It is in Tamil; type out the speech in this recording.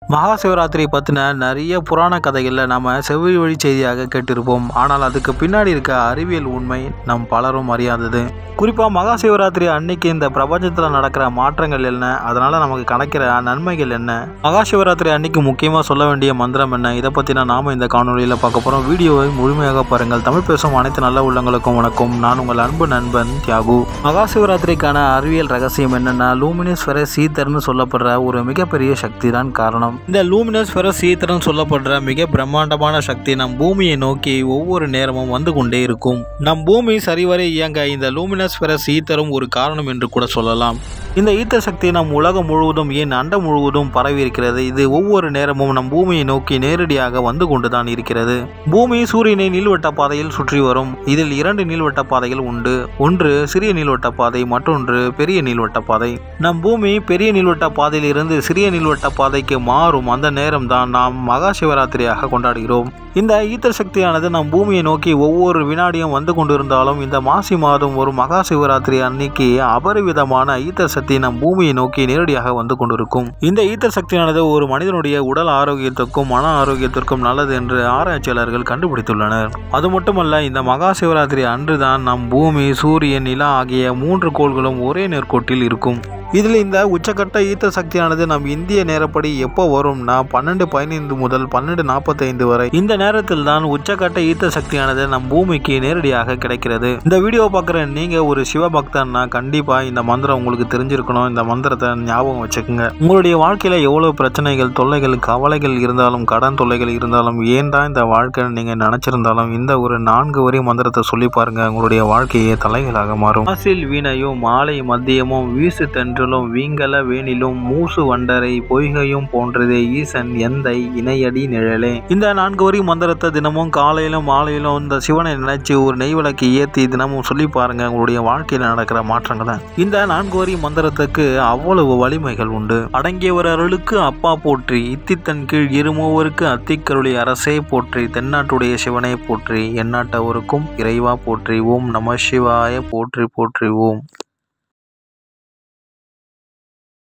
மகா சிவராத்திரி பற்றின நிறைய புராண கதைகளில் நம்ம செவ்வி வழி செய்தியாக கேட்டிருப்போம் ஆனால் அதுக்கு பின்னாடி இருக்க அறிவியல் உண்மை நம் பலரும் அறியாதது குறிப்பாக மகா சிவராத்திரி அன்னைக்கு இந்த பிரபஞ்சத்தில் நடக்கிற மாற்றங்கள் என்ன அதனால் நமக்கு கிடைக்கிற நன்மைகள் என்ன மகா சிவராத்திரி அன்னைக்கு முக்கியமாக சொல்ல வேண்டிய மந்திரம் என்ன இதை பற்றின நாம இந்த காணொலியில் பார்க்க போகிறோம் வீடியோவை முழுமையாக பாருங்கள் தமிழ் பேசும் அனைத்து நல்ல உள்ளங்களுக்கும் வணக்கம் நான் உங்கள் அன்பு நண்பன் தியாகு மகா சிவராத்திரிக்கான அறிவியல் ரகசியம் என்னன்னா லூமினஸ் ஃபெரஸ் சீத்தர்னு சொல்லப்படுற ஒரு மிகப்பெரிய சக்தி தான் காரணம் இந்த லூமினஸ் ஃபெரஸ் சீத்தர்னு சொல்லப்படுற மிக பிரம்மாண்டமான சக்தி நம் பூமியை நோக்கி ஒவ்வொரு நேரமும் வந்து கொண்டே இருக்கும் நம் பூமி சரிவரை இயங்க இந்த லூமினஸ் ஃபெரஸ் ஈத்தரும் ஒரு காரணம் என்று கூட சொல்லலாம் இந்த ஈத்த சக்தி நம் உலகம் முழுவதும் ஏன் அண்டம் முழுவதும் பரவி இருக்கிறது இது ஒவ்வொரு நேரமும் நம் பூமியை நோக்கி நேரடியாக வந்து கொண்டுதான் இருக்கிறது பூமி சூரியனை நீள்வட்ட பாதையில் சுற்றி வரும் இதில் இரண்டு நீள்வட்ட பாதைகள் உண்டு ஒன்று சிறிய நீள்வட்ட பாதை மற்றொன்று பெரிய நீள்வட்ட பாதை நம் பூமி பெரிய நீள்வட்ட பாதையில் இருந்து சிறிய நீள்வட்ட பாதைக்கு மாறும் அந்த நேரம் தான் நாம் மகா சிவராத்திரியாக கொண்டாடுகிறோம் இந்த ஈத்தர் சக்தியானது நம் பூமியை நோக்கி ஒவ்வொரு வினாடியும் வந்து கொண்டிருந்தாலும் இந்த மாசி மாதம் ஒரு மகா சிவராத்திரி அன்னைக்கு அபரிவிதமான ஈத்தர் சக்தி நம் பூமியை நோக்கி நேரடியாக வந்து கொண்டிருக்கும் இந்த ஈத்தர் சக்தியானது ஒரு மனிதனுடைய உடல் ஆரோக்கியத்திற்கும் மன ஆரோக்கியத்திற்கும் நல்லது என்று ஆராய்ச்சியாளர்கள் கண்டுபிடித்துள்ளனர் அது மட்டுமல்ல இந்த மகா சிவராத்திரி அன்றுதான் நம் பூமி சூரியன் நிலா ஆகிய மூன்று கோள்களும் ஒரே நேர்கோட்டில் இருக்கும் இதில் இந்த உச்சக்கட்ட ஈத்த சக்தியானது நம் இந்திய நேரப்படி எப்போ வரும்னா பன்னெண்டு பதினைந்து முதல் பன்னெண்டு நாற்பத்தைந்து வரை இந்த நேரத்தில் தான் உச்சக்கட்ட ஈத்த சக்தியானது நம் பூமிக்கு நேரடியாக கிடைக்கிறது இந்த வீடியோ பார்க்குற நீங்கள் ஒரு சிவபக்தன்னா கண்டிப்பாக இந்த மந்திரம் உங்களுக்கு தெரிஞ்சிருக்கணும் இந்த மந்திரத்தை ஞாபகம் வச்சுக்கோங்க உங்களுடைய வாழ்க்கையில் எவ்வளோ பிரச்சனைகள் தொல்லைகள் கவலைகள் இருந்தாலும் கடன் தொல்லைகள் இருந்தாலும் ஏன்டா இந்த வாழ்க்கை நீங்கள் நினச்சிருந்தாலும் இந்த ஒரு நான்கு வரி மந்திரத்தை சொல்லி பாருங்க உங்களுடைய வாழ்க்கையே தலைகளாக மாறும் ஆசில் வீணையும் மாலை மத்தியமும் வீசு தென்றலும் வீங்கல வேணிலும் மூசு வண்டரை பொய்கையும் போன்றதே ஈசன் எந்தை இணையடி நிழலே இந்த நான்கு வரி மந்திரத்தை தினமும் காலையிலும் மாலையிலும் இந்த சிவனை நினைச்சு ஒரு நெய் விளக்கு ஏற்றி தினமும் சொல்லி பாருங்க உங்களுடைய வாழ்க்கையில் நடக்கிற மாற்றங்களை இந்த நான்கு வரி மந்திரத்துக்கு அவ்வளவு வலிமைகள் உண்டு அடங்கியவர் அருளுக்கு அப்பா போற்றி இத்தித்தன் கீழ் இருமூவருக்கு அத்திக்கருளி அரசே போற்றி தென்னாட்டுடைய சிவனை போற்றி எந்நாட்டவருக்கும் இறைவா போற்றி ஓம் நம சிவாய போற்றி போற்றி ஓம்